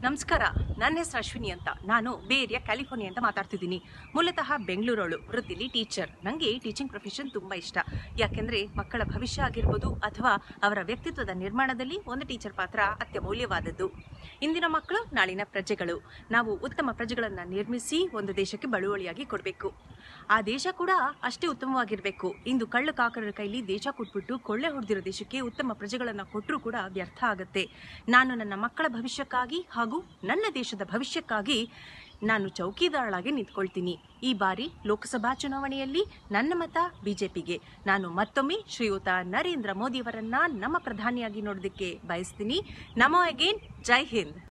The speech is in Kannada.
ನಮಸ್ಕಾರ ನನ್ನ ಹೆಸರು ಅಶ್ವಿನಿ ಅಂತ ನಾನು ಬೇರಿಯ ಕ್ಯಾಲಿಫೋರ್ನಿಯಾ ಅಂತ ಮಾತಾಡ್ತಿದ್ದೀನಿ ಮೂಲತಃ ಬೆಂಗಳೂರವಳು ವೃತ್ತಿಲಿ ಟೀಚರ್ ನನಗೆ ಟೀಚಿಂಗ್ ಪ್ರೊಫೆಷನ್ ತುಂಬ ಇಷ್ಟ ಯಾಕೆಂದರೆ ಮಕ್ಕಳ ಭವಿಷ್ಯ ಆಗಿರ್ಬೋದು ಅಥವಾ ಅವರ ವ್ಯಕ್ತಿತ್ವದ ನಿರ್ಮಾಣದಲ್ಲಿ ಒಂದು ಟೀಚರ್ ಪಾತ್ರ ಅತ್ಯಮೂಲ್ಯವಾದದ್ದು ಇಂದಿನ ಮಕ್ಕಳು ನಾಳಿನ ಪ್ರಜೆಗಳು ನಾವು ಉತ್ತಮ ಪ್ರಜೆಗಳನ್ನು ನಿರ್ಮಿಸಿ ಒಂದು ದೇಶಕ್ಕೆ ಬಳುವಳಿಯಾಗಿ ಕೊಡಬೇಕು ಆ ದೇಶ ಕೂಡ ಅಷ್ಟೇ ಉತ್ತಮವಾಗಿರಬೇಕು ಇಂದು ಕಳ್ಳು ಕಾಕರರ ಕೈಲಿ ದೇಶ ಕೊಟ್ಬಿಟ್ಟು ಕೊಳ್ಳೆ ಹೊಡೆದಿರೋ ದೇಶಕ್ಕೆ ಉತ್ತಮ ಪ್ರಜೆಗಳನ್ನು ಕೊಟ್ಟರೂ ಕೂಡ ವ್ಯರ್ಥ ಆಗುತ್ತೆ ನಾನು ನನ್ನ ಮಕ್ಕಳ ಭವಿಷ್ಯಕ್ಕಾಗಿ ಹಾಗೂ ನನ್ನ ದೇಶದ ಭವಿಷ್ಯಕ್ಕಾಗಿ ನಾನು ಚೌಕಿದಾರಳಾಗಿ ನಿಂತ್ಕೊಳ್ತೀನಿ ಈ ಬಾರಿ ಲೋಕಸಭಾ ಚುನಾವಣೆಯಲ್ಲಿ ನನ್ನ ಮತ ಬಿಜೆಪಿಗೆ ನಾನು ಮತ್ತೊಮ್ಮೆ ಶ್ರೀಯುತ ನರೇಂದ್ರ ಮೋದಿಯವರನ್ನ ನಮ್ಮ ಪ್ರಧಾನಿಯಾಗಿ ನೋಡೋದಕ್ಕೆ ಬಯಸ್ತೀನಿ ನಮೋ ಅಗೇನ್ ಜೈ ಹಿಂದ್